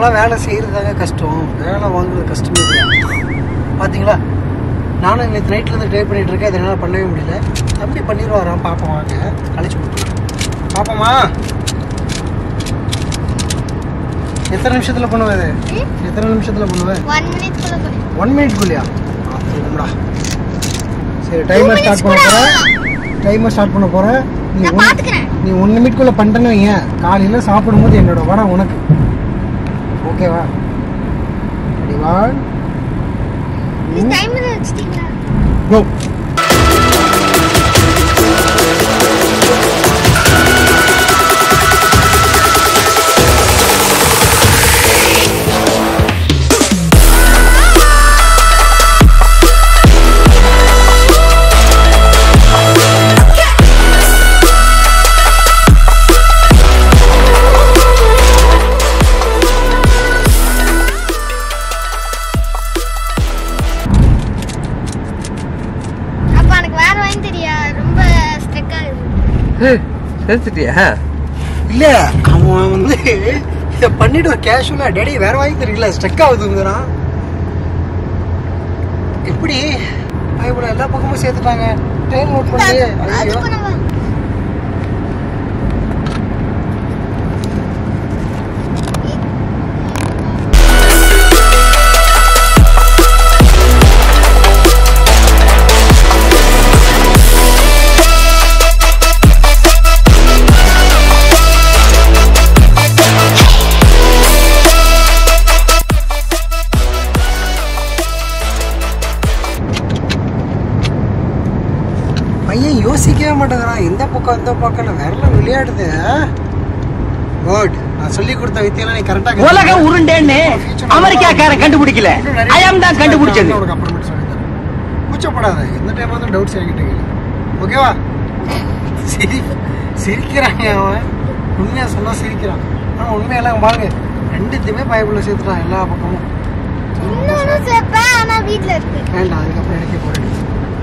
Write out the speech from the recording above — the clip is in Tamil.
நமக்கெல்லாம் வேலை செய்கிறதாங்க கஷ்டம் வேலை வாங்குறது கஷ்டமே கிடையாது பார்த்தீங்களா நானும் நேற்று நைட்லேருந்து ட்ரை பண்ணிட்டு இருக்கேன் இதை என்னால் பண்ணவே முடியல தம்பி பண்ணிடுவாராம் பார்ப்போம் வாங்க கழிச்சு கொடுத்துருவோம் பார்ப்போமா எத்தனை நிமிஷத்தில் பண்ணுவேன் இது எத்தனை நிமிஷத்தில் பண்ணுவேன் ஒன் மினிட் குள்ள போய் ஒன் மினிட்குள்ளயா ஆமாடா சரி டைமர் Two ஸ்டார்ட் minutes பண்ண கூட போகிறேன் டைமர் ஸ்டார்ட் பண்ண போகிறேன் நீ நான் ஒன் பாத்துக்கிறேன் நீ ஒன் நிமிட்குள்ளே பண்ணிட்டேன்னு வைங்க காலையில் சாப்பிடும்போது என்னோட வடை உனக்கு ஓகேவா ரெடி ஒன் நீ டைமர் வச்சிட்டீங்களா கோ அப்ப எனக்கு வேற வாங்கி தெரியா ரொம்ப ஸ்ட்ரெக் ஆகுது சேர்த்துட்டியா இல்லை அவன் வந்து இதை பண்ணிட்டு கேஷுவலாக டேடி வேற வாங்கி தெரியல ஸ்ட்ரக் ஆகுதுங்கிறான் எப்படி இவ்வளோ எல்லா பக்கமும் சேர்த்துட்டாங்க ட்ரெயின் நோட் பண்ணி ஐயோ அதுக்கு நம்ம பையன் யோசிக்கவே மாட்டேங்கிறான் எந்த பக்கம் எந்த பக்கம் விரல விளையாடுது குட் நான் சொல்லி கொடுத்த வித்தியெல்லாம் நீ கரெக்டாக உலகம் உருண்டேன்னு அமெரிக்காக்காரன் கண்டுபிடிக்கல அயம் தான் கண்டுபிடிச்சது உனக்கு அப்புறமேட்டு சொல்லித்தரேன் கூச்சப்படாத எந்த டைம் வந்து டவுட்ஸ் என்கிட்ட கேளு ஓகேவா சிரி சிரிக்கிறாங்க அவன் உண்மையாக சொன்னா சிரிக்கிறான் ஆனால் உண்மையெல்லாம் பாருங்க ரெண்டுத்தையுமே பயப்புள்ள சேர்த்துட்டான் எல்லா பக்கமும் இன்னொன்னு சேர்ப்பேன் ஆனா வீட்ல இருக்கு வேண்டாம் அதுக்கப்புறம் எனக்கே போயிடுச்சு